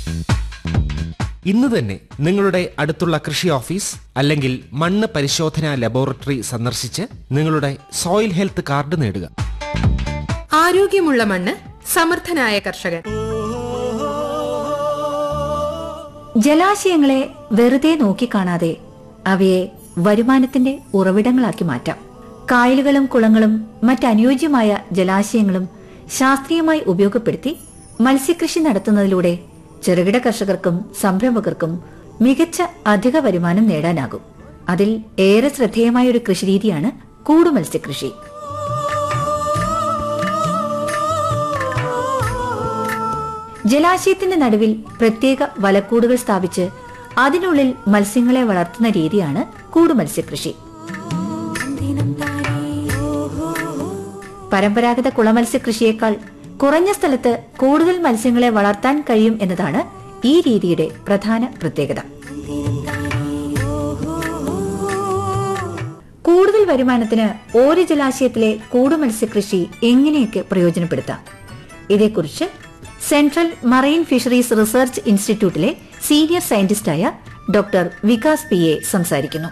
ഇന്ന് തന്നെ നിങ്ങളുടെ അടുത്തുള്ള കൃഷി ഓഫീസ് അല്ലെങ്കിൽ മണ്ണ് പരിശോധനാ ലബോറട്ടറി സന്ദർശിച്ച് നിങ്ങളുടെ സോയിൽ ഹെൽത്ത് കാർഡ് നേടുക ആരോഗ്യമുള്ള മണ്ണ് സമർത്ഥനായ കർഷകൻ ജലാശയങ്ങളെ വെറുതെ നോക്കിക്കാണാതെ അവയെ വരുമാനത്തിന്റെ ഉറവിടങ്ങളാക്കി മാറ്റാം കായലുകളും കുളങ്ങളും മറ്റനുയോജ്യമായ ജലാശയങ്ങളും ശാസ്ത്രീയമായി ഉപയോഗപ്പെടുത്തി മത്സ്യകൃഷി നടത്തുന്നതിലൂടെ ചെറുകിട കർഷകർക്കും സംരംഭകർക്കും മികച്ച അധിക വരുമാനം നേടാനാകും അതിൽ ഏറെ ശ്രദ്ധേയമായ ഒരു കൃഷിരീതിയാണ് കൂടു മത്സ്യകൃഷി ജലാശയത്തിന്റെ നടുവിൽ പ്രത്യേക വലക്കൂടുകൾ സ്ഥാപിച്ച് അതിനുള്ളിൽ മത്സ്യങ്ങളെ വളർത്തുന്ന രീതിയാണ് കൂടു മത്സ്യകൃഷി പരമ്പരാഗത കുളമത്സ്യകൃഷിയേക്കാൾ കുറഞ്ഞ സ്ഥലത്ത് കൂടുതൽ മത്സ്യങ്ങളെ വളർത്താൻ കഴിയും എന്നതാണ് ഈ രീതിയുടെ പ്രധാന പ്രത്യേകത കൂടുതൽ വരുമാനത്തിന് ഓരോ ജലാശയത്തിലെ കൂടു മത്സ്യകൃഷി എങ്ങനെയൊക്കെ പ്രയോജനപ്പെടുത്താം ഇതേക്കുറിച്ച് സെൻട്രൽ മറൈൻ ഫിഷറീസ് റിസർച്ച് ഇൻസ്റ്റിറ്റ്യൂട്ടിലെ സീനിയർ സയന്റിസ്റ്റായ ഡോക്ടർ വികാസ് പി എ സംസാരിക്കുന്നു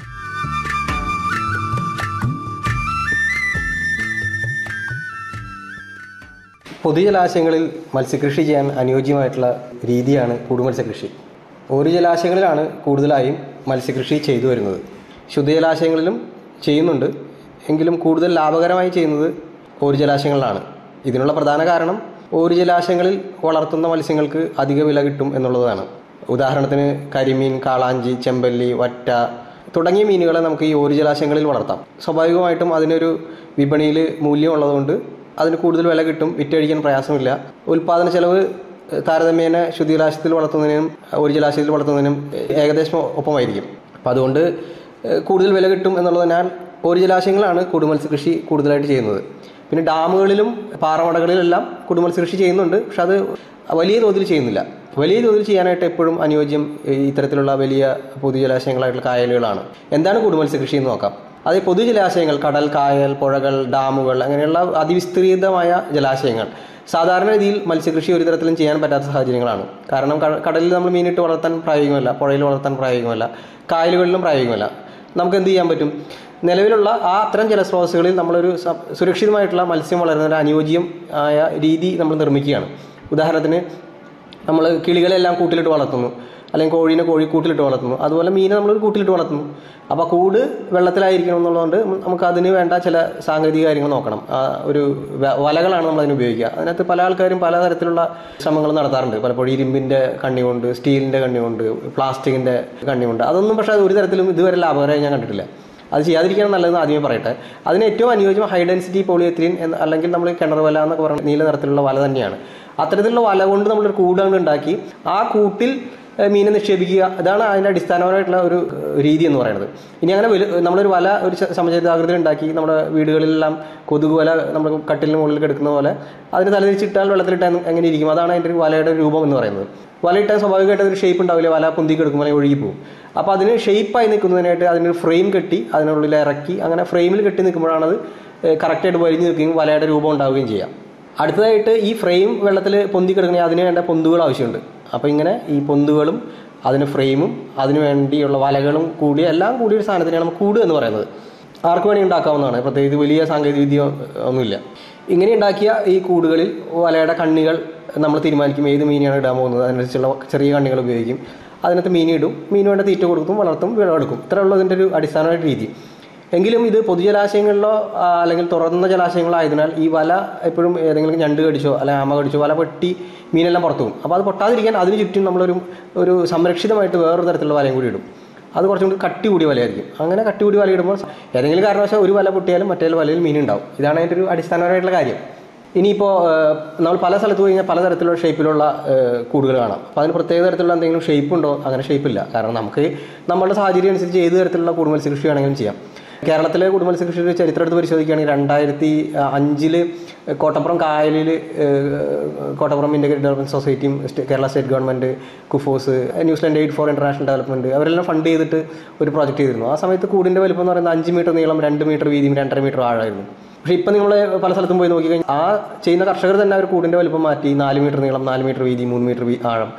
പൊതുജലാശയങ്ങളിൽ മത്സ്യകൃഷി ചെയ്യാൻ അനുയോജ്യമായിട്ടുള്ള രീതിയാണ് കൂടുമത്സ്യകൃഷി ഒരു ജലാശയങ്ങളിലാണ് കൂടുതലായും മത്സ്യകൃഷി ചെയ്തു വരുന്നത് ശുദ്ധജലാശയങ്ങളിലും ചെയ്യുന്നുണ്ട് എങ്കിലും കൂടുതൽ ലാഭകരമായി ചെയ്യുന്നത് ഒരു ജലാശയങ്ങളിലാണ് ഇതിനുള്ള പ്രധാന കാരണം ഒരു ജലാശയങ്ങളിൽ വളർത്തുന്ന മത്സ്യങ്ങൾക്ക് അധിക വില കിട്ടും എന്നുള്ളതാണ് ഉദാഹരണത്തിന് കരിമീൻ കാളാഞ്ചി ചെമ്പല്ലി വറ്റ തുടങ്ങിയ മീനുകളെ നമുക്ക് ഈ ഒരു ജലാശയങ്ങളിൽ വളർത്താം സ്വാഭാവികമായിട്ടും അതിനൊരു വിപണിയിൽ മൂല്യം ഉള്ളതുകൊണ്ട് അതിന് കൂടുതൽ വില കിട്ടും വിറ്റഴിക്കാൻ പ്രയാസമില്ല ഉൽപാദന ചെലവ് താരതമ്യേന ശുദ്ധജലാശയത്തിൽ വളർത്തുന്നതിനും ഒരു ജലാശയത്തിൽ വളർത്തുന്നതിനും ഏകദേശം ഒപ്പമായിരിക്കും അപ്പം അതുകൊണ്ട് ഏഹ്, കൂടുതൽ വില കിട്ടും എന്നുള്ളതിനാൽ ഒരു ജലാശയങ്ങളാണ് കുടുമത്സ്യ കൃഷി കൂടുതലായിട്ട് ചെയ്യുന്നത് പിന്നെ ഡാമുകളിലും പാറമടകളിലെല്ലാം കുടുമത്സ്യ കൃഷി ചെയ്യുന്നുണ്ട് പക്ഷെ അത് വലിയ തോതിൽ ചെയ്യുന്നില്ല വലിയ തോതിൽ ചെയ്യാനായിട്ട് എപ്പോഴും അനുയോജ്യം ഈ ഇത്തരത്തിലുള്ള വലിയ പൊതുജലാശയങ്ങളായിട്ടുള്ള കായലുകളാണ് എന്താണ് കുടുമത്സ്യ കൃഷി എന്ന് നോക്കാം അത് ഈ പൊതുജലാശയങ്ങൾ കടൽ കായൽ പുഴകൾ ഡാമുകൾ അങ്ങനെയുള്ള അതിവിസ്തൃതമായ ജലാശയങ്ങൾ സാധാരണ രീതിയിൽ മത്സ്യകൃഷി ഒരു തരത്തിലും ചെയ്യാൻ പറ്റാത്ത സാഹചര്യങ്ങളാണ് കാരണം ക- കടലിൽ നമ്മൾ മീനിട്ട് വളർത്താൻ പ്രായോഗികമല്ല പുഴയിൽ വളർത്താൻ പ്രായോഗികമല്ല കായലുകളിലും പ്രായോഗികമല്ല നമുക്ക് എന്ത് ചെയ്യാൻ പറ്റും നിലവിലുള്ള ആ അത്തരം ജലസ്രോതസ്സുകളിൽ നമ്മളൊരു സ- സുരക്ഷിതമായിട്ടുള്ള മത്സ്യം വളരുന്ന ഒരു അനുയോജ്യം ആയ രീതി നമ്മൾ നിർമ്മിക്കുകയാണ് ഉദാഹരണത്തിന് നമ്മൾ കിളികളെല്ലാം കൂട്ടിലിട്ട് വളർത്തുന്നു അല്ലെങ്കിൽ കോഴീനെ കോഴി കൂട്ടിലിട്ട് വളർത്തുന്നു അതുപോലെ മീനെ നമ്മളൊരു കൂട്ടിലിട്ട് വളർത്തുന്നു അപ്പോൾ കൂട് വെള്ളത്തിലായിരിക്കണം എന്നുള്ളതുകൊണ്ട് നമുക്ക് അതിന് വേണ്ട ചില സാങ്കേതിക കാര്യങ്ങൾ നോക്കണം ആ ഒരു വ- വലകളാണ് നമ്മൾ അതിന് ഉപയോഗിക്കുക അതിനകത്ത് പല ആൾക്കാരും പലതരത്തിലുള്ള ശ്രമങ്ങൾ നടത്താറുണ്ട് പലപ്പോഴും ഇരുമ്പിൻ്റെ കണ്ണി കൊണ്ട് സ്റ്റീലിൻ്റെ കണ്ണി കൊണ്ട് പ്ലാസ്റ്റിക്കിൻ്റെ കണ്ണി കൊണ്ട് അതൊന്നും പക്ഷേ അത് ഒരു തരത്തിലും ഇതുവരെ ലാഭകരമായി ഞാൻ കണ്ടിട്ടില്ല അത് ചെയ്യാതിരിക്കണം നല്ലതെന്ന് ആദ്യമേ പറയട്ടെ അതിന് ഏറ്റവും അനുയോജ്യം ഹൈ ഡെൻസിറ്റി പോളിയെത്തിലിൻ എന്ന് അല്ലെങ്കിൽ നമ്മൾ കിണർ വല എന്നൊക്കെ പറയുന്ന നീല നിറത്തിലുള്ള വല തന്നെയാണ് അത്തരത്തിലുള്ള വല കൊണ്ട് നമ്മളൊരു കൂടാണ് ഉണ്ടാക്കി ആ കൂട്ടിൽ ഏഹ്, മീനെ നിക്ഷേപിക്കുക അതാണ് അതിൻ്റെ അടിസ്ഥാനപരമായിട്ടുള്ള ഒരു ഏഹ്, രീതി എന്ന് പറയുന്നത് ഇനി അങ്ങനെ വലു നമ്മളൊരു വല ഒരു ച- സമചതുരാകൃതിയിൽ ഉണ്ടാക്കി നമ്മുടെ വീടുകളിലെല്ലാം കൊതുക് വല നമ്മൾ കട്ടിലിന് മുകളിൽ കിടക്കുന്ന പോലെ അതിന് തലതിരിച്ചിട്ടാൽ വെള്ളത്തിലിട്ടാൽ എങ്ങനെ ഇരിക്കും അതാണ് അതിൻ്റെ ഒരു വലയുടെ രൂപം എന്ന് പറയുന്നത് വല ഇട്ടാൽ സ്വാഭാവികമായിട്ട് ഒരു ഷേപ്പ് ഉണ്ടാവില്ല വല പൊന്തി കിടക്കുമ്പോൾ അല്ലെങ്കിൽ ഒഴുകി പോകും അപ്പോൾ അതിന് ഷേപ്പായി നിൽക്കുന്നതിനായിട്ട് അതിനൊരു ഫ്രെയിം കെട്ടി അതിനുള്ളിൽ ഇറക്കി അങ്ങനെ ഫ്രെയിമിൽ കെട്ടി നിൽക്കുമ്പോഴാണ് അത് കറക്റ്റായിട്ട് വലിഞ്ഞു നിൽക്കുകയും വലയുടെ രൂപം ഉണ്ടാവുകയും ചെയ്യാം അടുത്തതായിട്ട് ഈ ഫ്രെയിം വെള്ളത്തിൽ പൊന്തി കിടക്കണമെങ്കിൽ അതിന് വേണ്ട പൊന്തുകൾ ആവശ്യമുണ്ട് അപ്പോൾ ഇങ്ങനെ ഈ പൊന്തുകളും അതിന് ഫ്രെയിമും അതിന് വേണ്ടിയുള്ള വലകളും കൂടി എല്ലാം കൂടി ഒരു സാധനത്തിനാണ് നമ്മൾ കൂട് എന്ന് പറയുന്നത് ആർക്ക് വേണി ഉണ്ടാക്കാവുന്നതാണ് പ്രത്യേകിച്ച് വലിയ സാങ്കേതിക വിദ്യ ഒന്നുമില്ല ഇങ്ങനെ ഉണ്ടാക്കിയ ഈ കൂടുകളിൽ വലയുടെ കണ്ണികൾ നമ്മൾ തീരുമാനിക്കും ഏത് മീനെയാണ് ഇടാൻ പോകുന്നത് അതിനനുസരിച്ചുള്ള ചെറിയ കണ്ണികൾ ഉപയോഗിക്കും അതിനകത്ത് മീൻ ഇടും മീൻ വേണ്ട തീറ്റ കൊടുക്കും വളർത്തും വിളവെടുക്കും ഇത്ര ഉള്ളതിൻ്റെ ഒരു അടിസ്ഥാനമായിട്ട് രീതി എങ്കിലും ഇത് പൊതുജലാശയങ്ങളിലോ ആ, അല്ലെങ്കിൽ തുറന്ന ജലാശയങ്ങളോ ആയതിനാൽ ഈ വല എപ്പോഴും ഏതെങ്കിലും ഞണ്ട് കടിച്ചോ അല്ലെങ്കിൽ ആമ കടിച്ചോ വല പൊട്ടി മീനെല്ലാം പുറത്തു പോകും അപ്പോൾ അത് പൊട്ടാതിരിക്കാൻ അതിന് ചുറ്റും നമ്മളൊരു ഒരു സംരക്ഷിതമായിട്ട് വേറൊരു തരത്തിലുള്ള വലയും കൂടി ഇടും അത് കുറച്ചും കൂടി കട്ടി കൂടിയ വലയായിരിക്കും അങ്ങനെ കട്ടി കൂടി വല ഇടുമ്പോൾ ഏതെങ്കിലും കാരണവശാൽ ഒരു വല പൊട്ടിയാലും മറ്റേ വലയിൽ മീൻ ഉണ്ടാവും ഇതാണ് അതിൻ്റെ ഒരു അടിസ്ഥാനപരമായിട്ടുള്ള കാര്യം ഇനിയിപ്പോൾ നമ്മൾ പല സ്ഥലത്ത് പോയി കഴിഞ്ഞാൽ പലതരത്തിലുള്ള ഷേപ്പിലുള്ള ഏഹ്, കൂടുകൾ കാണാം അപ്പോൾ അതിന് പ്രത്യേക തരത്തിലുള്ള എന്തെങ്കിലും ഷേപ്പ് ഉണ്ടോ അങ്ങനെ ഷേപ്പില്ല കാരണം നമുക്ക് നമ്മുടെ സാഹചര്യം അനുസരിച്ച് ഏത് തരത്തിലുള്ള കൂടുമത്സ്യ കൃഷി വേണമെങ്കിലും ചെയ്യാം കേരളത്തിലെ കുടുംബമത്സ്യ കൃഷിയുടെ ചരിത്രം എടുത്ത് പരിശോധിക്കുകയാണെങ്കിൽ രണ്ടായിരത്തി അഞ്ചില് കോട്ടപ്പുറം കായലിൽ കോട്ടപ്പുറം ഇൻറ്റഗ്രേറ്റ് ഡെവലപ്മെൻറ്റ് സൊസൈറ്റിയും സ്റ്റേ- Kerala state government KUFOS New Zealand aid for international development അവരെല്ലാം ഫണ്ട് ചെയ്തിട്ട് ഒരു പ്രോജക്റ്റ് ചെയ്തിരുന്നു ആ സമയത്ത് കൂടിൻ്റെ വലിപ്പം എന്ന് പറയുന്നത് അഞ്ച് മീറ്റർ നീളം രണ്ട് മീറ്റർ വീതിയും രണ്ടര മീറ്റർ ആഴമായിരുന്നു പക്ഷേ ഇപ്പം നിങ്ങൾ പല സ്ഥലത്തും പോയി നോക്കിക്കഴിഞ്ഞാൽ ആ ചെയ്യുന്ന കർഷകർ തന്നെ അവർ കൂടിൻ്റെ വലിപ്പം മാറ്റി നാല് മീറ്റർ നീളം നാല് മീറ്റർ വീതി മൂന്ന് മീറ്റർ വീ- ആഴം